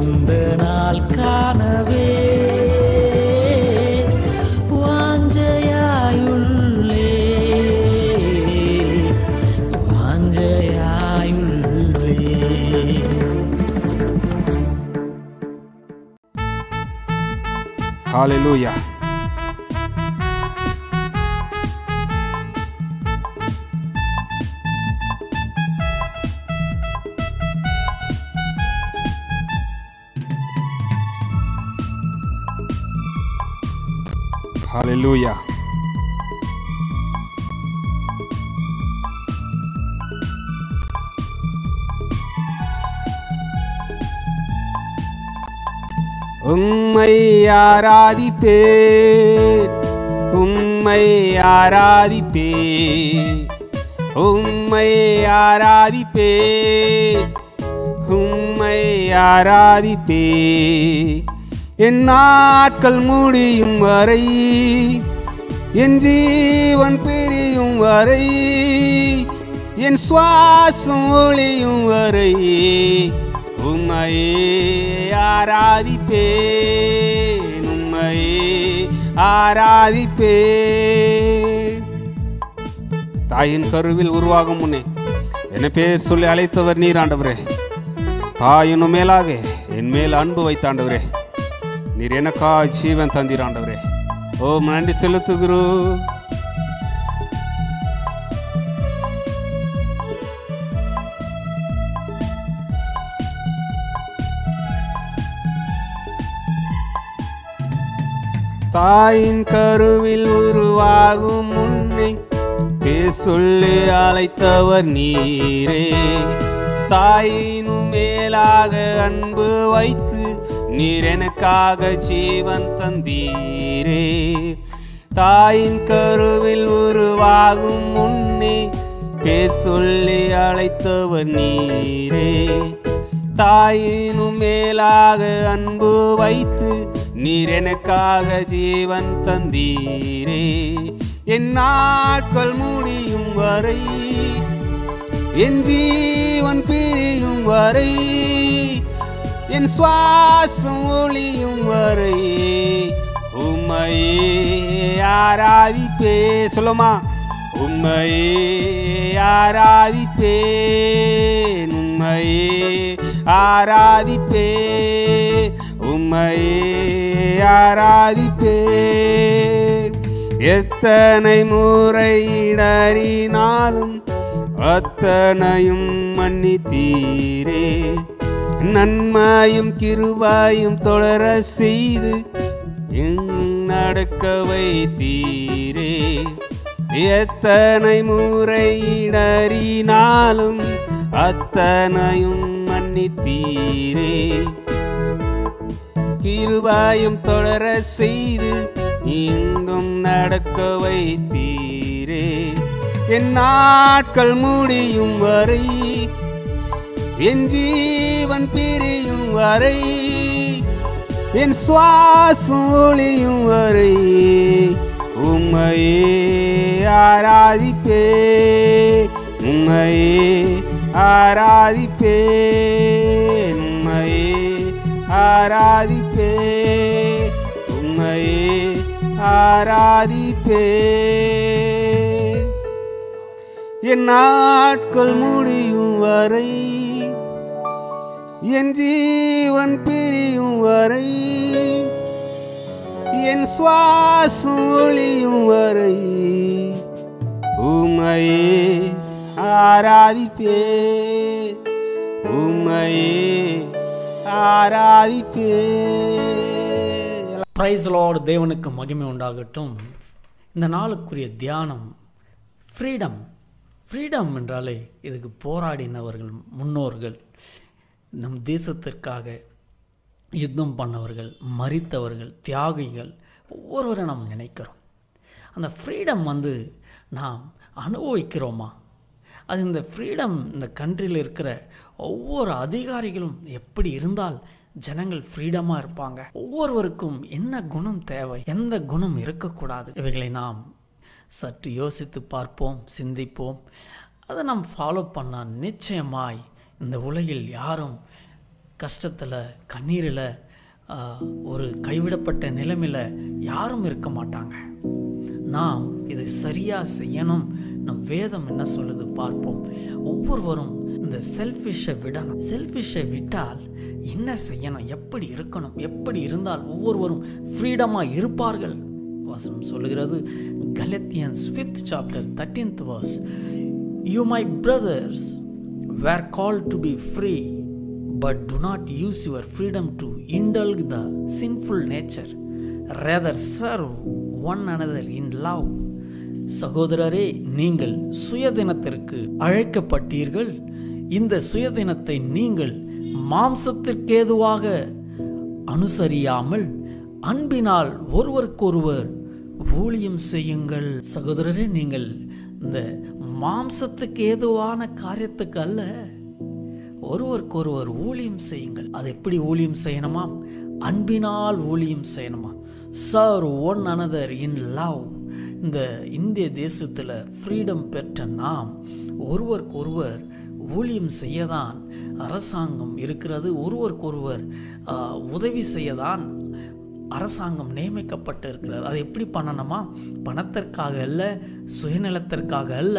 அந்த நாள் காணவே வாஞ்சையாயுள்ளே வாஞ்சையாயுள்ளே ஹalleluya ஹalleluya உம்மை ஆராதிப்பேன் உம்மை ஆராதிப்பேன் உம்மை ஆராதிப்பேன் உம்மை ஆராதிப்பேன் என் நாட்கள் முடியும் வரை என் ஜீவன் பிரியும் வரை என் சுவாசம் ஒளியும் வரை உம்மையே ஆராதிப்பேன் உம்மையே ஆராதிப்பேன் தாயின் கருவில் உருவாகும் முன்னே என்ன பேர் சொல்லி அழைத்தவர் நீர் ஆண்டவரே தாயினும் மேலாக என் மேல் அன்பு வைத்தாண்டவரே நீர் எனக்கா ஜீவன் தந்தீர் ஆண்டவரே ஓம் நன்றி செலுத்துகிறோம் தாயின் கருவில் உருவாகும் முன்னே பேர் சொல்லி அழைத்தவர் நீரே தாயினும் மேலாக அன்பு வைத்து நீர் எனக்காக ஜீவன் தந்தீரே தாயின் கருவில் உருவாகும் முன்னே பேர் சொல்லி அழைத்தவர் நீரே தாயினும் மேலாக அன்பு வைத்து நீர் எனக்காக ஜீவன் தந்தீரே என் நாட்கள் முடியும் வரை என் ஜீவன் பிரியும் வரை என் சுவாசம் ஒளியும் வரை உம்மையே ஆராதிப்பே சொல்லுமா உம்மையே ஆராதிப்பேன் உம்மையே ஆராதிப்பே உம்மையே ஆராதிப்பே எத்தனை முறை இடறினாலும் அத்தனையும் மன்னித்தீரே நன்மையும் கிருபாயும் தொடர செய்து நடக்க வைத்தீரே எத்தனை முறை இடறினாலும் அத்தனையும் மன்னித்தீரே கிருபாயும் தொடர செய்து இங்கும் நடக்க வைத்தீரே என் நாட்கள் முடியும் வரை என் ஜீவன் பிரியும் வரை என் சுவாசம் ஒளியும் வரை உம்மையே ஆராதிப்பே உம்மையே ஆராதிப்பே உம்மையே ஆராதிப்பே உம்மையே ஆராதிப்பே என் நாட்கள் முடியும் வரை என் ஜீவன் பிரியும் வரை என் சுவாசம் ஒளியும் வரை உமையே ஆராதிப்பே உமையே ஆராதிப்பே பிரைஸ் லார்ட் தேவனுக்கு மகிமை உண்டாகட்டும் இந்த நாளுக்குரிய தியானம் ஃப்ரீடம் ஃப்ரீடம் என்றாலே இதுக்கு போராடினவர்கள் முன்னோர்கள் நம் தேசத்திற்காக யுத்தம் பண்ணவர்கள் மறித்தவர்கள் தியாகிகள் ஒவ்வொருவரை நாம் நினைக்கிறோம் அந்த ஃப்ரீடம் வந்து நாம் அனுபவிக்கிறோமா அது இந்த ஃப்ரீடம் இந்த கண்ட்ரியில் இருக்கிற ஒவ்வொரு அதிகாரிகளும் எப்படி இருந்தால் ஜனங்கள் ஃப்ரீடமாக இருப்பாங்க ஒவ்வொருவருக்கும் என்ன குணம் தேவை எந்த குணம் இருக்கக்கூடாது இவைகளை நாம் சற்று யோசித்து பார்ப்போம் சிந்திப்போம் அதை நாம் ஃபாலோ பண்ணால் நிச்சயமாய் இந்த உலகில் யாரும் கஷ்டத்தில் கண்ணீரில் ஒரு கைவிடப்பட்ட நிலைமையில் யாரும் இருக்க மாட்டாங்க நாம் இதை சரியாக செய்யணும் நம் வேதம் என்ன சொல்லுது பார்ப்போம் ஒவ்வொருவரும் இந்த செல்ஃபிஷை விடணும் செல்ஃபிஷை விட்டால் என்ன செய்யணும் எப்படி இருக்கணும் எப்படி இருந்தால் ஒவ்வொருவரும் ஃப்ரீடமாக இருப்பார்கள் வசனம் சொல்லுகிறது Galatians fifth chapter thirteenth verse you my brothers were called to be free but do not use your freedom to indulge the sinful nature. Rather, serve one another in love. சகோதரரே நீங்கள் சுயதினத்திற்கு அழைக்கப்பட்டீர்கள் இந்த சுயதினத்தை நீங்கள் மாம்சத்திற்கேதுவாக அனுசரியாமல் அன்பினால் ஒருவருக்கொருவர் ஊழியம் செய்யுங்கள் சகோதரரே நீங்கள் இந்த மாம்சத்துக்கு ஏதுவான காரியத்துக்கு அல்ல ஒருவருக்கு ஒருவர் ஊழியம் செய்யுங்கள் அது எப்படி ஊழியம் செய்யணுமா அன்பினால் ஊழியம் செய்யணுமா serve one another in love இந்த இந்திய தேசத்தில் ஃப்ரீடம் பெற்ற நாம் ஒருவருக்கு ஒருவர் ஊழியம் செய்யதான் அரசாங்கம் இருக்கிறது ஒருவருக்கொருவர் உதவி செய்யதான் அரசாங்கம் நியமிக்கப்பட்டு இருக்கிறது அது எப்படி பண்ணணுமா பணத்திற்காக அல்ல சுயநலத்திற்காக அல்ல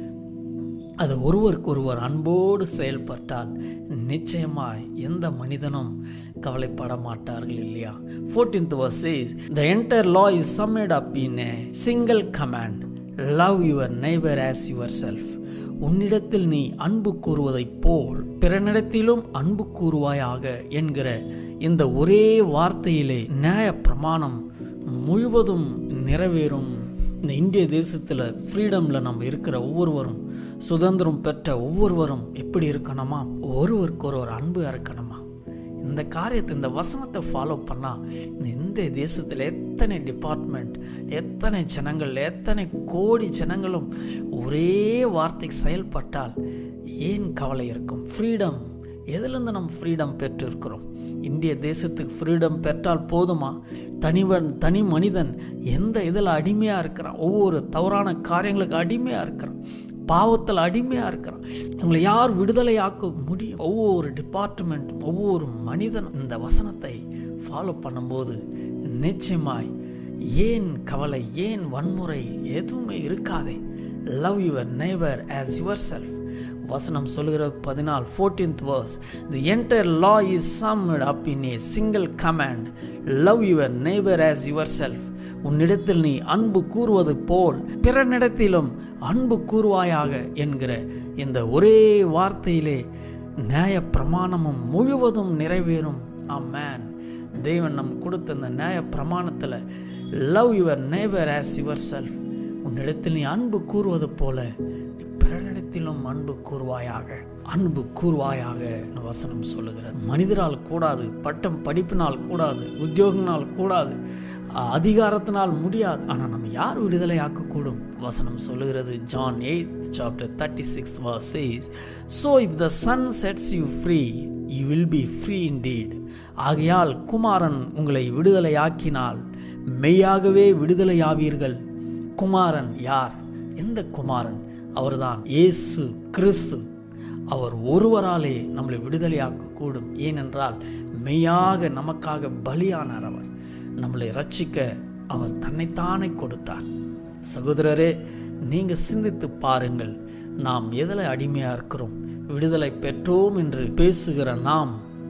அது ஒருவருக்கு ஒருவர் அன்போடு செயல்பட்டால் நிச்சயமாய் எந்த மனிதனும் கவலைப்பட மாட்டார்கள் இல்லையா fourteenth verse is the entire law is summed up in a single command love your neighbour as yourself உன்னிடத்தில் நீ அன்பு கூறுவதைப் போல் பிறனிடத்திலும் அன்பு கூறுவாயாக என்கிற இந்த ஒரே வார்த்தையிலே நியாய பிரமாணம் முழுவதும் நிறைவேறும் இந்த இந்திய தேசத்தில் ஃப்ரீடமில் நம்ம இருக்கிற ஒவ்வொருவரும் சுதந்திரம் பெற்ற ஒவ்வொருவரும் எப்படி இருக்கணுமா ஒருவருக்கு ஒருவர் அன்பு இருக்கணுமா இந்த காரியத்தை இந்த வசனத்தை ஃபாலோ பண்ணால் இந்த இந்திய தேசத்தில் எத்தனை டிபார்ட்மெண்ட் எத்தனை ஜனங்கள் எத்தனை கோடி ஜனங்களும் ஒரே வார்த்தைக்கு செயல்பட்டால் ஏன் கவலை இருக்கும் ஃப்ரீடம் எதுலேருந்து நம்ம ஃப்ரீடம் பெற்றிருக்கிறோம் இந்திய தேசத்துக்கு ஃப்ரீடம் பெற்றால் போதுமா தனிவன் தனி மனிதன் எந்த இதில் அடிமையாக இருக்கிறான் ஒவ்வொரு தவறான காரியங்களுக்கு அடிமையாக இருக்கிறான் பாவத்தில் அடிமையாக இருக்கிறான் இவங்களை யார் விடுதலை ஆக்க முடியும் ஒவ்வொரு டிபார்ட்மெண்ட்டும் ஒவ்வொரு மனிதனும் இந்த வசனத்தை ஃபாலோ பண்ணும்போது நிச்சயமாய் ஏன் கவலை ஏன் வன்முறை எதுவுமே இருக்காதே love your neighbour as yourself வசனம் சொல்கிற பதினாலு fourteenth verse the entire law is summed up in a single command love your neighbour as yourself உன்னிடத்தில் நீ அன்பு கூறுவது போல் பிறனிடத்திலும் அன்பு கூறுவாயாக என்கிற இந்த ஒரே வார்த்தையிலே நியாய பிரமாணமும் முழுவதும் நிறைவேறும் அம்மேன் தேவன் நம் கொடுத்த இந்த நியாய பிரமாணத்தில் love your neighbour as yourself உன்னிடத்தில் நீ அன்பு கூறுவது போல நீ பிறனிடத்திலும் அன்பு கூறுவாயாக அன்பு கூறுவாயாக வசனம் சொல்லுகிறது மனிதரால் கூடாது பட்டம் படிப்பினால் கூடாது உத்தியோகனால் கூடாது அதிகாரத்தினால் முடியாது ஆனால் நம்ம யார் விடுதலை ஆக்கக்கூடும் வசனம் சொல்லுகிறது John eighth chapter thirty six verses so if the son sets you free you will be free indeed ஆகையால் குமாரன் உங்களை விடுதலையாக்கினால் மெய்யாகவே விடுதலையாவீர்கள் குமாரன் யார் எந்த குமாரன் அவர்தான் இயேசு கிறிஸ்து அவர் ஒருவராலே நம்மளை விடுதலையாக்கக்கூடும் ஏனென்றால் மெய்யாக நமக்காக பலியானார் அவர் நம்மளை ரட்சிக்க அவர் தன்னைத்தானே கொடுத்தார் சகோதரரே நீங்கள் சிந்தித்து பாருங்கள் நாம் எதில் அடிமையாக இருக்கிறோம் விடுதலை பெற்றோம் என்று பேசுகிற நாம்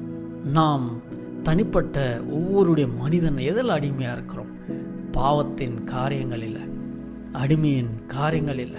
நாம் தனிப்பட்ட ஒவ்வொருடைய மனிதன் எதில் அடிமையாக இருக்கிறோம் பாவத்தின் காரியங்களில் அடிமையின் காரியங்களில்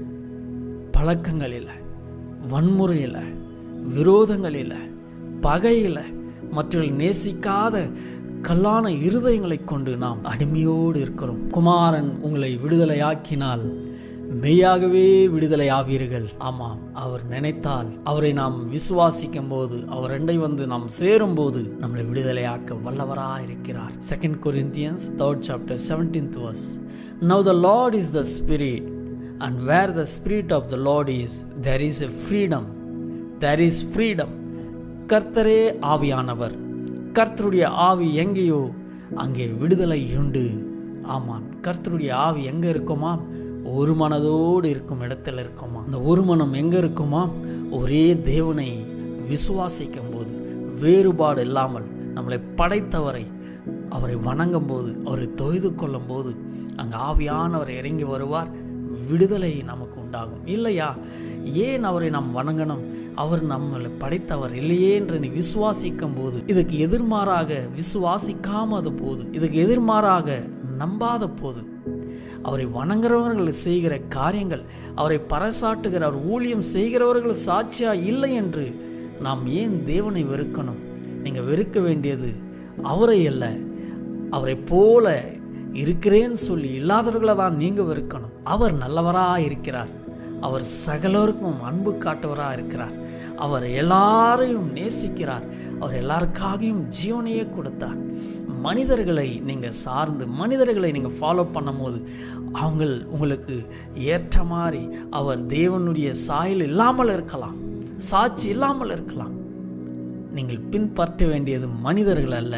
பழக்கங்களில் வன்முறையில் விரோதங்களில் பகையில் மற்றவர்கள் நேசிக்காத கல்லான இருதயங்களை கொண்டு நாம் அடிமையோடு இருக்கிறோம் குமாரன் உங்களை விடுதலையாக்கினால் மெய்யாகவே விடுதலை ஆவீர்கள் ஆமாம் அவர் நினைத்தால் அவரை நாம் விசுவாசிக்கும் போது அவர் ரெண்டை வந்து நாம் சேரும் போது நம்மளை விடுதலையாக்க வல்லவராக இருக்கிறார் second Corinthians third chapter seventeenth verse now the Lord is the Spirit and where the Spirit of the Lord is there is a freedom there is freedom கர்த்தரே ஆவியானவர் கர்த்தருடைய ஆவி எங்கேயோ அங்கே விடுதலை உண்டு ஆமாம் கர்த்தருடைய ஆவி எங்கே இருக்குமா ஒரு மனதோடு இருக்கும் இடத்துல இருக்குமா அந்த ஒரு மனம் எங்கே இருக்குமா ஒரே தேவனை விசுவாசிக்கும் போது வேறுபாடு இல்லாமல் நம்மளை படைத்தவரை அவரை வணங்கும் போது அவரை தொய்து கொள்ளும் போது அங்கே ஆவியானவர் இறங்கி வருவார் விடுதலை நமக்கு உண்டாகும் இல்லையா ஏன் அவரை நாம் வணங்கணும் அவர் நம்மளை படைத்தவர் இல்லையே என்று நீ விசுவாசிக்கும் போது இதுக்கு எதிர்மாறாக விசுவாசிக்காமத போது இதுக்கு எதிர்மாறாக நம்பாத போது அவரை வணங்குறவர்கள் செய்கிற காரியங்கள் அவரை பறைசாட்டுகிற அவர் ஊழியம் செய்கிறவர்கள் சாட்சியா இல்லை என்று நாம் ஏன் தேவனை வெறுக்கணும் நீங்கள் வெறுக்க வேண்டியது அவரை அல்ல அவரை போல இருக்கிறேன்னு சொல்லி இல்லாதவர்களை தான் நீங்கள் வெறுக்கணும் அவர் நல்லவராக இருக்கிறார் அவர் சகலருக்கும் அன்பு காட்டுவராக இருக்கிறார் அவர் எல்லாரையும் நேசிக்கிறார் அவர் எல்லாருக்காகவும் ஜீவனையே கொடுத்தார் மனிதர்களை நீங்கள் சார்ந்து மனிதர்களை நீங்கள் ஃபாலோ பண்ணும்போது அவங்க உங்களுக்கு ஏற்ற மாதிரி அவர் தேவனுடைய சாயல் இல்லாமல் இருக்கலாம் சாட்சி இல்லாமல் இருக்கலாம் நீங்கள் பின்பற்ற வேண்டியது மனிதர்கள் அல்ல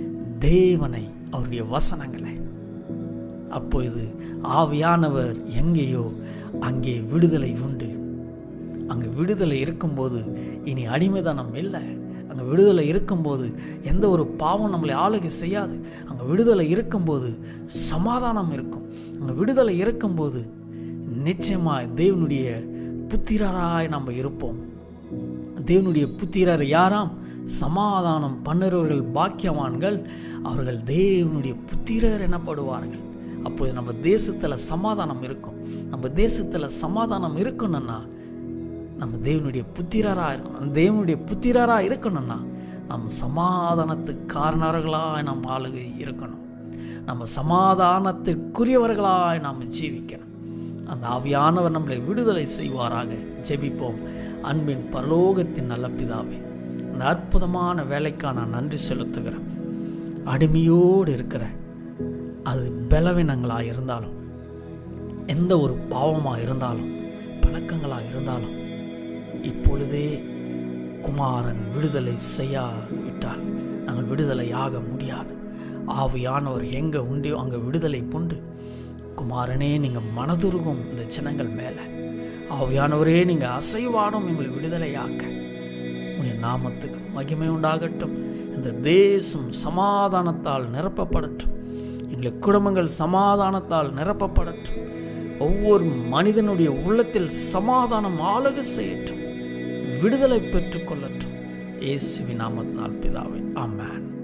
தேவனை அவருடைய வசனங்களை அப்பொழுது ஆவியானவர் எங்கேயோ அங்கே விடுதலை உண்டு அங்கே விடுதலை இருக்கும்போது இனி அடிமைதனம் இல்லை அங்கே விடுதலை இருக்கும்போது எந்த ஒரு பாவம் நம்மளை ஆளுகை செய்யாது அங்கே விடுதலை இருக்கும்போது சமாதானம் இருக்கும் அங்கே விடுதலை இருக்கும்போது நிச்சயமாய் தேவனுடைய புத்திரராய் நம்ம இருப்போம் தேவனுடைய புத்திரர் யாராம் சமாதானம் பண்ணுறவர்கள் பாக்கியவான்கள் அவர்கள் தேவனுடைய புத்திரர் எனப்படுவார்கள் அப்போது நம்ம தேசத்தில் சமாதானம் இருக்கும் நம்ம தேசத்தில் சமாதானம் இருக்கணும்னா நம்ம தேவனுடைய புத்திரராக இருக்கணும் தேவனுடைய புத்திரராக இருக்கணும்னா நம்ம சமாதானத்துக்கு காரணர்களாக நம்ம ஆளுகை இருக்கணும் நம்ம சமாதானத்திற்குரியவர்களாய் நாம் ஜீவிக்கணும் அந்த ஆவியானவர் நம்மளை விடுதலை செய்வாராக ஜெபிப்போம் அன்பின் பரலோகத்தின் நல்ல பிதாவே அந்த அற்புதமான வேலைக்காக நான் நன்றி செலுத்துகிறேன் அடிமையோடு இருக்கிறேன் அது பலவீனங்களாக இருந்தாலும் எந்த ஒரு பாவமாக இருந்தாலும் பழக்கங்களாக இருந்தாலும் இப்பொழுதே குமாரன் விடுதலை செய்யாவிட்டால் நாங்கள் விடுதலையாக முடியாது ஆவியானவர் எங்கே உண்டியோ அங்கே விடுதலை புண்டு குமாரனே நீங்கள் மனதுருகும் இந்த சின்னங்கள் மேலே ஆவியானவரே நீங்கள் அசைவாடும் எங்களை விடுதலையாக்க உடைய நாமத்துக்கு மகிமை உண்டாகட்டும் இந்த தேசம் சமாதானத்தால் நிரப்பப்படட்டும் எங்களை குடும்பங்கள் சமாதானத்தால் நிரப்பப்படட்டும் ஒவ்வொரு மனிதனுடைய உள்ளத்தில் சமாதானம் ஆளுகை செய்யட்டும் விடுதலை பெற்றுக்கொள்ளட்டும் இயேசுவின் நாமத்தினால் பிதாவே ஆமென்